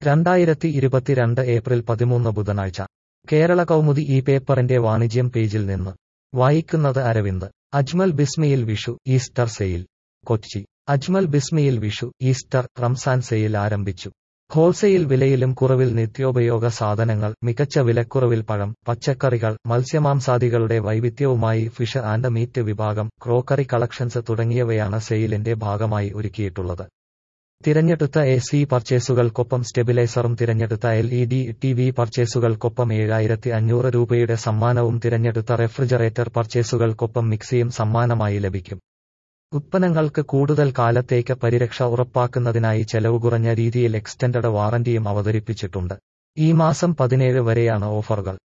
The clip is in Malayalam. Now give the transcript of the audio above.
രണ്ടായിരത്തി ഇരുപത്തിരണ്ട് ഏപ്രിൽ പതിമൂന്ന് ബുധനാഴ്ച കേരള കൗമുദി ഈ പേപ്പറിന്റെ വാണിജ്യം പേജിൽ നിന്ന് വായിക്കുന്നത് അരവിന്ദ് അജ്മൽ ബിസ്മിയിൽ വിഷു ഈസ്റ്റർ സെയിൽ കൊച്ചി അജ്മൽ ബിസ്മിയിൽ വിഷു ഈസ്റ്റർ റംസാൻ സെയിൽ ആരംഭിച്ചു ഹോൾസെയിൽ വിലയിലും കുറവിൽ നിത്യോപയോഗ സാധനങ്ങൾ മികച്ച വിലക്കുറവിൽ പഴം പച്ചക്കറികൾ മത്സ്യമാംസാദികളുടെ വൈവിധ്യവുമായി ഫിഷ് ആൻഡ് മീറ്റ് വിഭാഗം ക്രോക്കറി കളക്ഷൻസ് തുടങ്ങിയവയാണ് സെയിലിന്റെ ഭാഗമായി ഒരുക്കിയിട്ടുള്ളത് തിരഞ്ഞെടുത്ത എ സി പർച്ചേസുകൾക്കൊപ്പം സ്റ്റെബിലൈസറും തിരഞ്ഞെടുത്ത L E D T V പർച്ചേസുകൾക്കൊപ്പം ഏഴായിരത്തി അഞ്ഞൂറ് രൂപയുടെ സമ്മാനവും തിരഞ്ഞെടുത്ത റെഫ്രിജറേറ്റർ പർച്ചേസുകൾക്കൊപ്പം മിക്സിയും സമ്മാനമായി ലഭിക്കും ഉത്പന്നങ്ങൾക്ക് കൂടുതൽ കാലത്തേക്ക് പരിരക്ഷ ഉറപ്പാക്കുന്നതിനായി ചെലവ് കുറഞ്ഞ രീതിയിൽ എക്സ്റ്റൻഡഡ് വാറന്റിയും അവതരിപ്പിച്ചിട്ടുണ്ട് ഈ മാസം പതിനേഴ് വരെയാണ് ഓഫറുകൾ